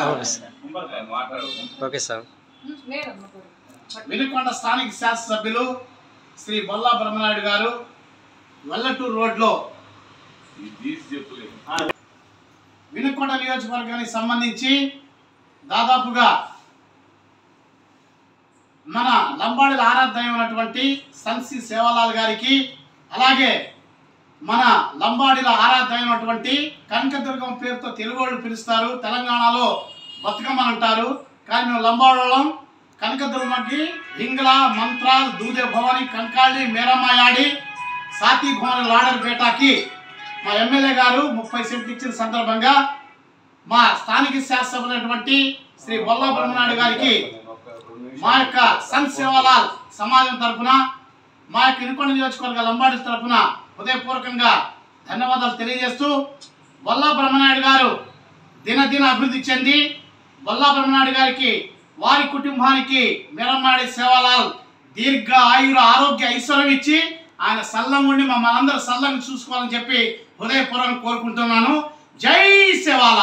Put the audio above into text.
okay sir okay sir Vinukonda స్థానిక శాసనసభ్యులు శ్రీ బొల్లా బ్రహ్మనాయుడు గారు వల్లటూరు రోడ్లో వినుకొండ నియోజకవర్గానికి సంబంధించి దాదాపుగా మన లంబాడిల ఆరాధ్యమైనటువంటి సన్సి సేవలాల్ గారికి అలాగే మన లంబాడిల ఆరాధ్యమైనటువంటి కనకదుర్గం పేరుతో తెలుగు వాళ్ళు పిలుస్తారు తెలంగాణలో బతుకమ్మని అంటారు కానీ మేము లంబాడోళం కనకదుర్గకి హింగళ మంత్రాల్ దూదే భవాని కంకాళి మేరమ్మాయాడి సాతి భవని లాడర్ బేటాకి మా ఎమ్మెల్యే గారు ముప్పై సెంట్లు ఇచ్చిన సందర్భంగా మా స్థానిక శాసనసభ్యులైనటువంటి శ్రీ బొల్లా బ్రహ్మనాయుడు గారికి మా యొక్క సన్ సేవాలాల్ సమాజం తరపున మా యొక్క ఇనుకొండ నియోజకవర్గ లంబాడి తరపున హృదయపూర్వకంగా ధన్యవాదాలు తెలియజేస్తూ బొల్లా బ్రహ్మనాయుడు గారు దినదిన అభివృద్ధి చెంది బొల్లా బ్రహ్మనాయుడు గారికి వారి కుటుంబానికి మిరమ్మాడి సేవాలాల్ దీర్ఘ ఆయుర ఆరోగ్య ఐశ్వర్యం ఇచ్చి ఆయన సల్లం ఉండి మమ్మల్ని అందరూ సల్లంగా చూసుకోవాలని చెప్పి హృదయపూర్వకంగా కోరుకుంటున్నాను జై సేవాలాల్